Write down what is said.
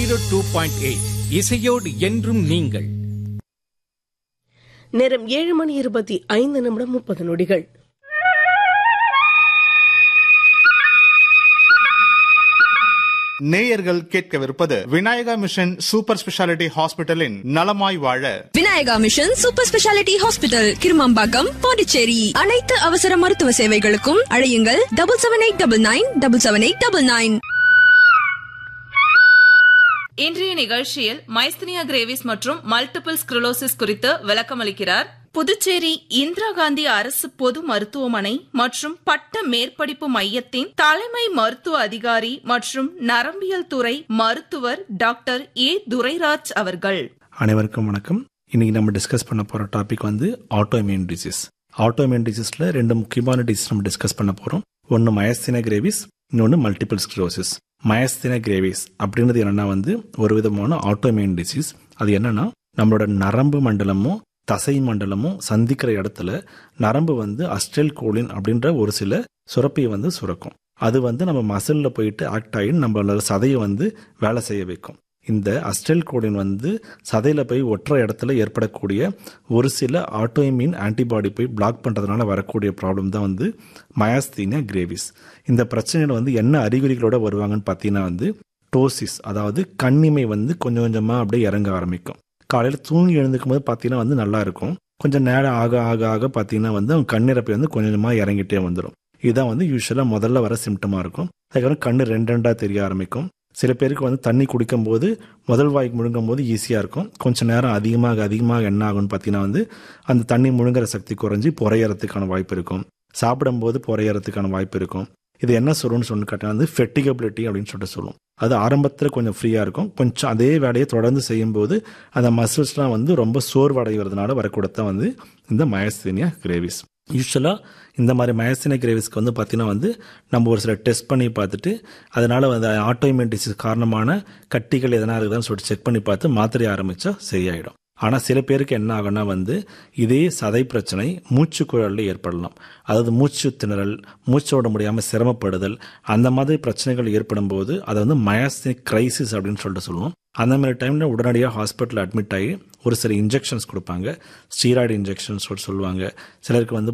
zero two point eight இசையோடு என்றும் நீங்கள் நேரம் ஏழு மணி இருபத்தி ஐந்து நிமிடம் முப்பது நொடிகள் நேயர்கள் கேட்கவிருப்பது விநாயகா மிஷன் சூப்பர் ஸ்பெஷாலிட்டி ஹாஸ்பிட்டலின் நலமாய் வாழ Vinayaka mission super speciality hospital Kirumampakkam Pondicherry அனைத்து அவசர மருத்துவ சேவைகளுக்கும் அழையுங்கள் double seven eight double nine double seven eight double nine இன்றைய நிகழ்ச்சியில் மைஸ்தினியா கிரேவிஸ் மற்றும் மல்டிபிள் ஸ்க்ரோலோசிஸ் குறித்து விளக்கமளிக்கிறார் புதுச்சேரி இந்திரா காந்தி அரசு பொது மருத்துவமனை மற்றும் பட்ட மேற்படிப்பு மையத்தின் தலைமை மருத்துவ அதிகாரி மற்றும் நரம்பியல் துறை மருத்துவர் டாக்டர் ஏ துரைராஜ் அவர்கள் அனைவருக்கும் வணக்கம் இன்னைக்கு நம்ம டிஸ்கஸ் பண்ண போற டாபிக் வந்து ஆட்டோமியூன் டிசீஸ் ஆட்டோமியூன் டிசீஸ்ல ரெண்டு முக்கியமான டிசீஸ் நம்ம டிஸ்கஸ் பண்ண போறோம் ஒன்று மயஸ்தின கிரேவிஸ் இன்னொன்று மல்டிபிள் ஸ்க்ரோசிஸ் மயஸ்தின கிரேவிஸ் அப்படின்றது என்னன்னா வந்து ஒரு விதமான ஆட்டோமியூன் டிசீஸ் அது என்னன்னா நம்மளோட நரம்பு மண்டலமும் தசை மண்டலமும் சந்திக்கிற இடத்துல நரம்பு வந்து அஸ்டெல் கோலின் அப்படின்ற ஒரு சில சுரப்பியை வந்து சுரக்கும் அது வந்து நம்ம மசில்ல போயிட்டு ஆக்ட் ஆகி நம்மளோட சதையை வந்து வேலை செய்ய வைக்கும் இந்த அஸ்டெல் கோலின் வந்து சதையில போய் ஒற்ற இடத்துல ஏற்படக்கூடிய ஒரு சில ஆட்டோமின் ஆன்டிபாடி போய் பிளாக் பண்றதுனால வரக்கூடிய ப்ராப்ளம் தான் வந்து மயாஸ்தீனியா கிரேவிஸ் இந்த பிரச்சனையில வந்து என்ன அறிகுறிகளோட வருவாங்கன்னு பார்த்தீங்கன்னா வந்து டோசிஸ் அதாவது கண்ணிமை வந்து கொஞ்சம் கொஞ்சமாக அப்படியே இறங்க ஆரம்பிக்கும் காலையில் தூங்கி எழுந்துக்கும் போது பார்த்தீங்கன்னா வந்து நல்லா இருக்கும் கொஞ்சம் நேரம் ஆக ஆக ஆக பார்த்தீங்கன்னா வந்து அவங்க கண்ணிறப்பை வந்து கொஞ்சம் கொஞ்சமாக இறங்கிட்டே வந்துடும் இதுதான் வந்து யூஸ்வலாக முதல்ல வர சிம்டமாக இருக்கும் அதுக்கப்புறம் கண்ணு ரெண்டு ரெண்டாக தெரிய ஆரம்பிக்கும் சில பேருக்கு வந்து தண்ணி குடிக்கும்போது முதல் வாய்க்கு முழுங்கும் போது ஈஸியாக இருக்கும் கொஞ்சம் நேரம் அதிகமாக அதிகமாக என்ன ஆகும்னு பார்த்தீங்கன்னா வந்து அந்த தண்ணி முழுங்குற சக்தி குறைஞ்சி புறையறதுக்கான வாய்ப்பு இருக்கும் சாப்பிடும்போது புறையறதுக்கான வாய்ப்பு இருக்கும் இது என்ன சொல்லும்னு சொல்லி கேட்டால் வந்து ஃபெட்டிகபிலிட்டி அப்படின்னு சொல்லிட்டு சொல்லுவோம் அது ஆரம்பத்தில் கொஞ்சம் ஃப்ரீயாக இருக்கும் கொஞ்சம் அதே வேலையை தொடர்ந்து செய்யும்போது அந்த மசில்ஸ்லாம் வந்து ரொம்ப சோர்வடைகிறதுனால வரக்கூடத்தான் வந்து இந்த மயஸ்தீனியா கிரேவிஸ் யூஸ்வலாக இந்த மாதிரி மயஸ்தீனியா கிரேவிஸ்க்கு வந்து பார்த்தீங்கன்னா வந்து நம்ம ஒரு சில டெஸ்ட் பண்ணி பார்த்துட்டு அதனால வந்து ஆட்டோமியன் டிசீஸ் காரணமான கட்டிகள் எதனா இருக்குதான்னு சொல்லிட்டு செக் பண்ணி பார்த்து மாத்திரை ஆரம்பித்தா சரியாயிடும் ஆனால் சில பேருக்கு என்ன ஆகும்னா வந்து இதே சதை பிரச்சனை மூச்சு குழலில் ஏற்படலாம் அதாவது மூச்சு திணறல் மூச்சு விட முடியாமல் சிரமப்படுதல் அந்த மாதிரி பிரச்சனைகள் ஏற்படும் போது அதை வந்து மயாஸ்தினிக் கிரைசிஸ் அப்படின்னு சொல்லிட்டு சொல்லுவோம் அந்த மாதிரி டைமில் உடனடியாக ஹாஸ்பிட்டல் அட்மிட் ஆகி ஒரு சில இன்ஜெக்ஷன்ஸ் கொடுப்பாங்க ஸ்டீராய்டு இன்ஜெக்ஷன்ஸ் சொல்லுவாங்க சிலருக்கு வந்து